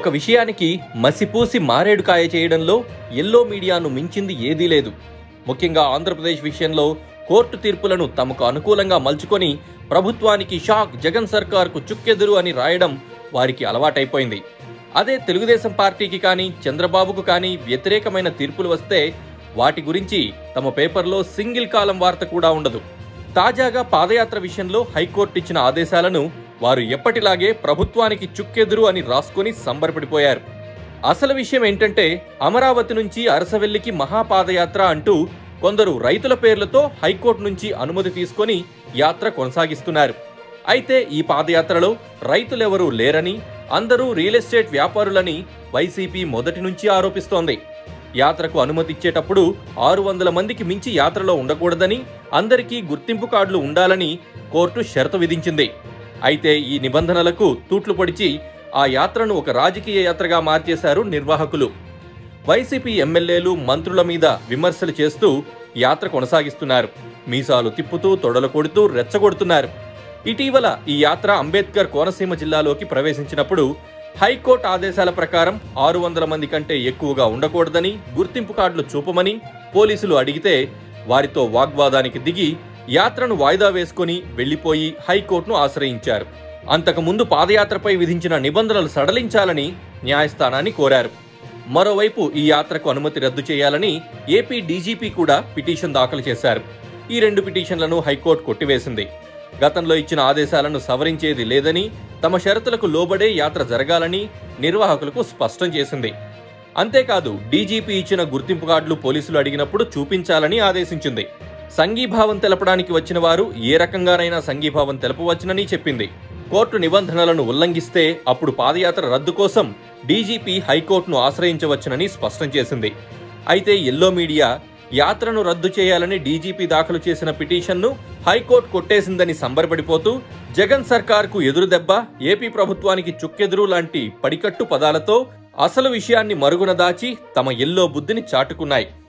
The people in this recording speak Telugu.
ఒక విషయానికి మసిపూసి మారేడుకాయ చేయడంలో ఎల్లో మీడియాను మించింది ఏదీ లేదు ముఖ్యంగా ఆంధ్రప్రదేశ్ విషయంలో కోర్టు తీర్పులను తమకు అనుకూలంగా మలుచుకొని ప్రభుత్వానికి షాక్ జగన్ సర్కార్కు చుక్కెదురు అని రాయడం వారికి అలవాటైపోయింది అదే తెలుగుదేశం పార్టీకి కానీ చంద్రబాబుకు కానీ వ్యతిరేకమైన తీర్పులు వస్తే వాటి గురించి తమ పేపర్లో సింగిల్ కాలం వార్త కూడా ఉండదు తాజాగా పాదయాత్ర విషయంలో హైకోర్టు ఇచ్చిన ఆదేశాలను వారు ఎప్పటిలాగే ప్రభుత్వానికి చుక్కెదురు అని రాసుకొని సంబరపడిపోయారు అసలు విషయం ఏంటంటే అమరావతి నుంచి అరసవెల్లికి మహాపాదయాత్ర అంటూ కొందరు రైతుల పేర్లతో హైకోర్టు నుంచి అనుమతి తీసుకొని యాత్ర కొనసాగిస్తున్నారు అయితే ఈ పాదయాత్రలో రైతులెవరూ లేరని అందరూ రియల్ ఎస్టేట్ వ్యాపారులని వైసీపీ మొదటి నుంచి ఆరోపిస్తోంది యాత్రకు అనుమతి ఇచ్చేటప్పుడు ఆరు వందల మందికి మించి యాత్రలో ఉండకూడదని అందరికీ గుర్తింపు కార్డులు ఉండాలని కోర్టు షరతు విధించింది అయితే ఈ నిబంధనలకు తూట్లు పొడిచి ఆ యాత్రను ఒక రాజకీయ యాత్రగా మార్చేశారు నిర్వాహకులు వైసీపీ ఎమ్మెల్యేలు మంత్రుల మీద విమర్శలు చేస్తూ యాత్ర కొనసాగిస్తున్నారు మీసాలు తిప్పుతూ తొడలు కొడుతూ రెచ్చగొడుతున్నారు ఇటీవల ఈ యాత్ర అంబేద్కర్ కోనసీమ జిల్లాలోకి ప్రవేశించినప్పుడు హైకోర్టు ఆదేశాల ప్రకారం ఆరు వందల మంది కంటే ఎక్కువగా ఉండకూడదని గుర్తింపు కార్డులు చూపమని పోలీసులు అడిగితే వారితో వాగ్వాదానికి దిగి యాత్రను వాయిదా వేసుకొని వెళ్లిపోయి హైకోర్టును ఆశ్రయించారు అంతకుముందు పాదయాత్రపై విధించిన నిబంధనలు సడలించాలని న్యాయస్థానాన్ని కోరారు మరోవైపు ఈ యాత్రకు అనుమతి రద్దు చేయాలని ఏపీ డీజీపీ కూడా పిటిషన్ దాఖలు చేశారు ఈ రెండు పిటిషన్లను హైకోర్టు కొట్టివేసింది గతంలో ఇచ్చిన ఆదేశాలను సవరించేది లేదని తమ షరతులకు లోబడే యాత్ర జరగాలని నిర్వాహకులకు స్పష్టం చేసింది అంతేకాదు డీజీపీ ఇచ్చిన గుర్తింపు కార్డులు పోలీసులు అడిగినప్పుడు చూపించాలని ఆదేశించింది సంఘీభావం తెలపడానికి వచ్చిన వారు ఏ రకంగానైనా సంఘీభావం తెలపవచ్చునని చెప్పింది కోర్టు నిబంధనలను ఉల్లంఘిస్తే అప్పుడు పాదయాత్ర రద్దు కోసం డీజీపీ హైకోర్టును ఆశ్రయించవచ్చునని స్పష్టం చేసింది అయితే ఎల్లో మీడియా యాత్రను రద్దు చేయాలని డీజీపీ దాఖలు చేసిన పిటిషన్ను హైకోర్టు కొట్టేసిందని సంబరపడిపోతూ జగన్ సర్కార్కు ఎదురుదెబ్బ ఏపీ ప్రభుత్వానికి చుక్కెదురు లాంటి పడికట్టు పదాలతో అసలు విషయాన్ని మరుగున దాచి తమ ఎల్లో బుద్ధిని చాటుకున్నాయి